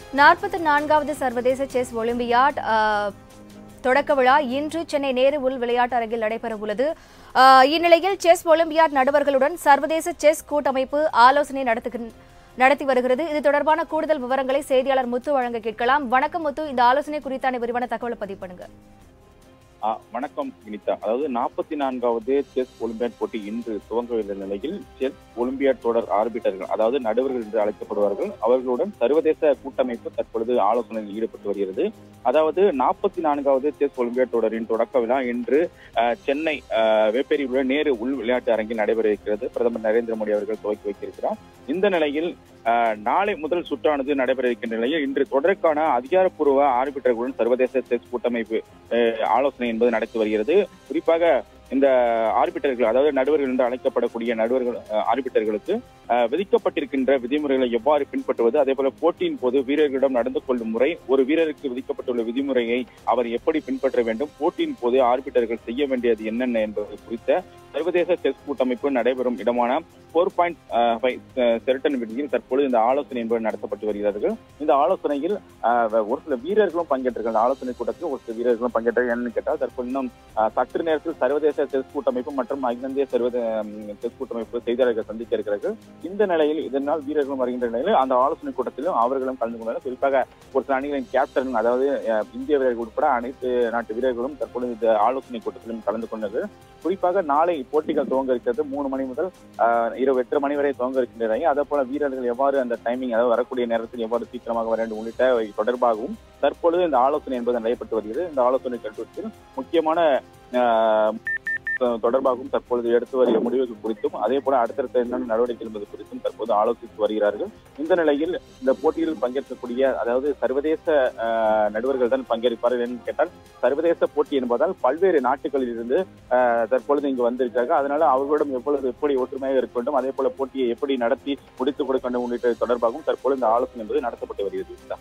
நாற்பத்தி நான்காவது சர்வதேச செஸ் ஒலிம்பியாட் அஹ், தொடக்க விழா இன்று சென்னை நேரு உள் விளையாட்டு அரங்கில் நடைபெற உள்ளது அஹ், இந்நிலையில் செஸ் ஒலிம்பியாட் நடுவர்களுடன் சர்வதேச செஸ் கூட்டமைப்பு ஆலோசனை நடத்துகின்ற நடத்தி வருகிறது இது தொடர்பான கூடுதல் விவரங்களை செய்தியாளர் முத்து வழங்க கேட்கலாம் வணக்கம் முத்து இந்த ஆலோசனை குறித்தான விரிவான தகவலை பதிவு பண்ணுங்க ஆ, வணக்கம் வினிதா அதாவது நாற்பத்தி நான்காவது செஸ் ஒலிம்பியாட் போட்டி இன்று துவங்கவுள்ள நிலையில் செஸ் ஒலிம்பியாட் தொடர் ஆர்பிட்டர்கள் அதாவது நடுவர்கள் என்று அழைக்கப்படுவார்கள் அவர்களுடன் சர்வதேச கூட்டமைப்பு தற்பொழுது ஆலோசனையில் ஈடுபட்டு வருகிறது அதாவது நாற்பத்தி நான்காவது செஸ் ஒலிம்பியாட் தொடரின் தொடக்க விழா இன்று ஆ, சென்னை ஆ, வேப்பேரியில் உள்ள நேரு உள் விளையாட்டு அரங்கில் நடைபெற இருக்கிறது பிரதமர் நரேந்திர மோடி அவர்கள் துவக்கி வைத்திருக்கிறார் இந்த நிலையில் ஆ, நாளை முதல் சுற்றானது நடைபெற இருக்கின்ற நிலையில் இன்று தொடருக்கான அதிகாரப்பூர்வ ஆர்பிட்டர்களுடன் சர்வதேச செஸ் கூட்டமைப்பு அஹ், ஆலோசனை என்பது நடத்தி வருகிறது குறிப்பாக இந்த ஆர்பிட்டர்கள் அதாவது நடுவர்கள் என்று அழைக்கப்படக்கூடிய நடுவர்கள் அஹ், ஆர்பிட்டர்களுக்கு அஹ், விதிக்கப்பட்டிருக்கின்ற விதிமுறைகளை எவ்வாறு பின்பற்றுவது அதே போல போட்டியின் போது வீரர்களிடம் நடந்து கொள்ளும் முறை ஒரு வீரருக்கு விதிக்கப்பட்டுள்ள விதிமுறையை அவர் எப்படி பின்பற்ற வேண்டும் போட்டியின் போது ஆர்பிட்டர்கள் செய்ய வேண்டியது என்னென்ன என்பது குறித்த சர்வதேச செஸ் கூட்டமைப்பு நடைபெறும் இடமான போர் பாயிண்ட் செரட்டன் விடுதியில் தற்பொழுது இந்த ஆலோசனை என்பது நடத்தப்பட்டு வருகிறார்கள் இந்த ஆலோசனையில் அஹ், ஒரு சில வீரர்களும் பங்கேற்றிருக்காங்க இந்த ஆலோசனை கூட்டத்தில் ஒரு சில வீரர்களும் பங்கேற்றார்கள் என்னன்னு கேட்டால் தற்போது இன்னும் அஹ், சற்று நேரத்தில் சர்வதேச செஸ் கூட்டமைப்பு மற்றும் அகில இந்திய சர்வதேச ம், செஸ் கூட்டமைப்பு செய்தியாளர்கள் சந்திக்க இருக்கிறார்கள் இந்த நிலையில் இதனால் வீரர்களும் வருகின்ற நிலையில் அந்த ஆலோசனை கூட்டத்திலும் அவர்களும் கலந்து கொண்டனர் குறிப்பாக ஒரு சில அணிகளின் கேப்டன் அதாவது அஹ், இந்திய வீரர்கள் உட்பட அனைத்து நாட்டு வீரர்களும் தற்பொழுது இந்த ஆலோசனை கூட்டத்திலும் கலந்து கொண்டது குறிப்பாக நாளை போட்டிகள் துவங்க இருக்கிறது மூணு மணி முதல் அஹ், இரவு எட்டு மணி வரை துவங்க இருக்கின்றன அதே போல வீரர்கள் எவ்வாறு அந்த டைமிங் அதாவது வரக்கூடிய நேரத்தில் எவ்வாறு சீக்கிரமாக வர வேண்டும் உள்ளிட்ட தொடர்பாகவும் தற்பொழுது இந்த ஆலோசனை என்பது நடைபெற்று வருகிறது இந்த ஆலோசனை கட்டத்தில் முக்கியமான அஹ், தொடர்பாகவும் தற்பொழுது எடுத்து வருகிற முடிவுகள் குறித்தும் அதே போல அடுத்தடுத்த என்னென்ன நடவடிக்கை என்பது குறித்தும் தற்போது ஆலோசித்து வருகிறார்கள் இந்த நிலையில் இந்த போட்டியில் பங்கேற்கக்கூடிய அதாவது சர்வதேச அஹ், நடுவர்கள் தான் பங்கேற்பார்கள் என்று கேட்டால் சர்வதேச போட்டி என்பதால் பல்வேறு நாட்டுகளில் இருந்து அஹ், தற்பொழுது இங்கு வந்திருக்காங்க அதனால அவர்களிடம் எவ்வளவு எப்படி ஒற்றுமையாக இருக்க வேண்டும் அதே போல போட்டியை எப்படி நடத்தி முடித்துக் கொடுக்க வேண்டும் உள்ளிட்ட தொடர்பாகவும் தற்பொழுது இந்த ஆலோசனை என்பது நடத்தப்பட்டு வருகிறது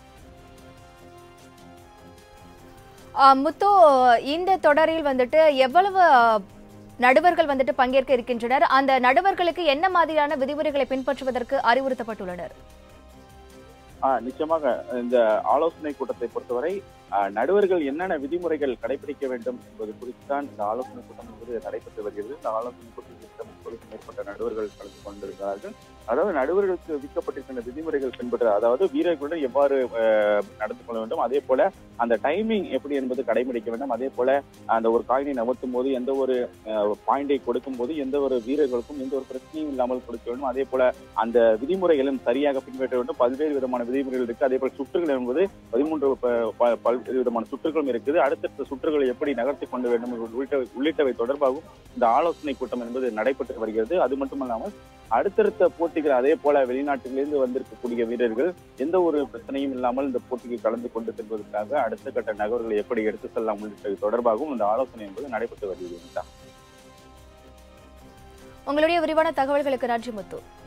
அஹ், முத்து இந்த தொடரில் வந்துட்டு எவ்வளவு அஹ், நடுவர்கள் வந்துட்டு பங்கேற்க இருக்கின்றனர் அந்த நடுவர்களுக்கு என்ன மாதிரியான விதிமுறைகளை பின்பற்றுவதற்கு அறிவுறுத்தப்பட்டுள்ளனர் ஆஹ் நிச்சயமாக இந்த ஆலோசனை கூட்டத்தை பொறுத்தவரை ஆஹ் நடுவர்கள் என்னென்ன விதிமுறைகள் கடைபிடிக்க வேண்டும் என்பது குறித்து தான் இந்த ஆலோசனை கூட்டம் என்பது நடைபெற்று வருகிறது இந்த ஆலோசனை கூட்டத்தில் முப்பதுக்கும் மேற்பட்ட நடுவர்கள் கலந்து கொண்டிருக்கிறார்கள் அதாவது நடுவர்களுக்கு விதிக்கப்பட்டிருக்கின்ற விதிமுறைகள் பின்பற்ற அதாவது வீரர்களுடன் எவ்வாறு ஆஹ், நடந்து கொள்ள வேண்டும் அதே போல அந்த டைமிங் எப்படி என்பது கடைபிடிக்க வேண்டும் அதே போல அந்த ஒரு காயினை நகர்த்தும் போது எந்த ஒரு பாயிண்டை கொடுக்கும் போது எந்த ஒரு வீரர்களுக்கும் எந்த ஒரு பிரச்சனையும் இல்லாமல் கொடுக்க வேண்டும் அதே போல அந்த விதிமுறைகளும் சரியாக பின்பற்ற வேண்டும் பல்வேறு விதமான விதிமுறைகள் இருக்கு அதே போல சுற்றுகள் என்பது பதிமூன்று ப- ப- பல்வேறு விதமான சுற்றுகளும் இருக்குது அடுத்தடுத்த சுற்றுகளை எப்படி நகர்த்தி கொண்டு வேண்டும் உள்ளிட்ட உள்ளிட்டவை தொடர்பாகவும் இந்த ஆலோசனை கூட்டம் என்பது நடைபெற்று வருகிறது அது மட்டுமல்லாமல் அடுத்தடுத்த போட்டிகள் அதே போல வெளிநாட்டிலிருந்து வந்திருக்கக்கூடிய வீரர்கள் எந்த ஒரு பிரச்சனையும் இல்லாமல் இந்த போட்டிக்கு கலந்து கொண்டு செல்வதற்காக அடுத்த கட்ட நகர்வுகளை எப்படி எடுத்து செல்லலாம் உள்ளிட்டவை தொடர்பாகவும் இந்த ஆலோசனை என்பது நடைபெற்று வருகிறது உங்களுடைய விரிவான தகவல்களுக்கு நன்றி முத்து